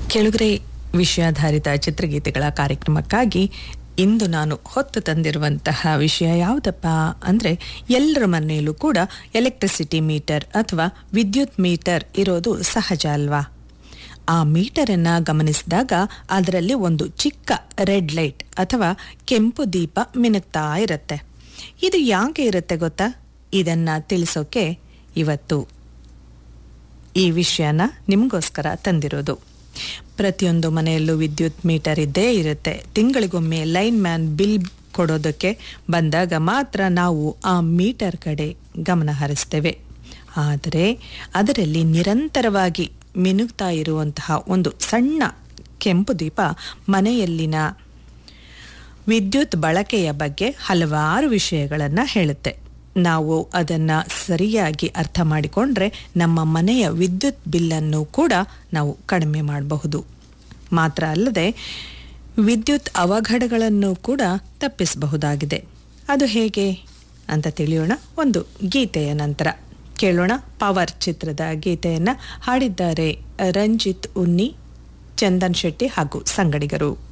ಕೆಳಗರೆ ವಿಷಯಾಧಾರಿತ ಚಿತ್ರಗೀತೆಗಳ ಕಾರ್ಯಕ್ರಮಕ್ಕಾಗಿ ಇಂದು ನಾನು ಹೊತ್ತು ತಂದಿರುವಂತಹ ವಿಷಯ ಯಾವುದಪ್ಪ ಅಂದರೆ ಎಲ್ಲರ ಮನೆಯಲ್ಲೂ ಕೂಡ ಎಲೆಕ್ಟ್ರಿಸಿಟಿ ಮೀಟರ್ ಅಥವಾ ವಿದ್ಯುತ್ ಮೀಟರ್ ಇರೋದು ಸಹಜ ಅಲ್ವಾ ಆ ಮೀಟರನ್ನು ಗಮನಿಸಿದಾಗ ಅದರಲ್ಲಿ ಒಂದು ಚಿಕ್ಕ ರೆಡ್ ಲೈಟ್ ಅಥವಾ ಕೆಂಪು ದೀಪ ಮಿನುಗ್ತಾ ಇರುತ್ತೆ ಇದು ಯಾಕೆ ಇರುತ್ತೆ ಗೊತ್ತಾ ಇದನ್ನ ತಿಳಿಸೋಕೆ ಇವತ್ತು ಈ ವಿಷಯನ ನಿಮಗೋಸ್ಕರ ತಂದಿರೋದು ಪ್ರತಿಯೊಂದು ಮನೆಯಲ್ಲೂ ವಿದ್ಯುತ್ ಮೀಟರ್ ಇದ್ದೇ ಇರುತ್ತೆ ತಿಂಗಳಿಗೊಮ್ಮೆ ಲೈನ್ ಮ್ಯಾನ್ ಬಿಲ್ ಕೊಡೋದಕ್ಕೆ ಬಂದಾಗ ಮಾತ್ರ ನಾವು ಆ ಮೀಟರ್ ಕಡೆ ಗಮನ ಹರಿಸ್ತೇವೆ ಆದರೆ ಅದರಲ್ಲಿ ನಿರಂತರವಾಗಿ ಮಿನುಗ್ತಾ ಇರುವಂತಹ ಒಂದು ಸಣ್ಣ ಕೆಂಪು ದೀಪ ಮನೆಯಲ್ಲಿನ ವಿದ್ಯುತ್ ಬಳಕೆಯ ಬಗ್ಗೆ ಹಲವಾರು ವಿಷಯಗಳನ್ನು ಹೇಳುತ್ತೆ ನಾವು ಅದನ್ನು ಸರಿಯಾಗಿ ಅರ್ಥ ಮಾಡಿಕೊಂಡ್ರೆ ನಮ್ಮ ಮನೆಯ ವಿದ್ಯುತ್ ಬಿಲ್ಲನ್ನು ಕೂಡ ನಾವು ಕಡಿಮೆ ಮಾಡಬಹುದು ಮಾತ್ರ ಅಲ್ಲದೆ ವಿದ್ಯುತ್ ಅವಘಡಗಳನ್ನು ಕೂಡ ತಪ್ಪಿಸಬಹುದಾಗಿದೆ ಅದು ಹೇಗೆ ಅಂತ ತಿಳಿಯೋಣ ಒಂದು ಗೀತೆಯ ನಂತರ ಕೇಳೋಣ ಪವರ್ ಚಿತ್ರದ ಗೀತೆಯನ್ನು ಹಾಡಿದ್ದಾರೆ ರಂಜಿತ್ ಉನ್ನಿ ಚಂದನ್ ಶೆಟ್ಟಿ ಹಾಗೂ ಸಂಗಡಿಗರು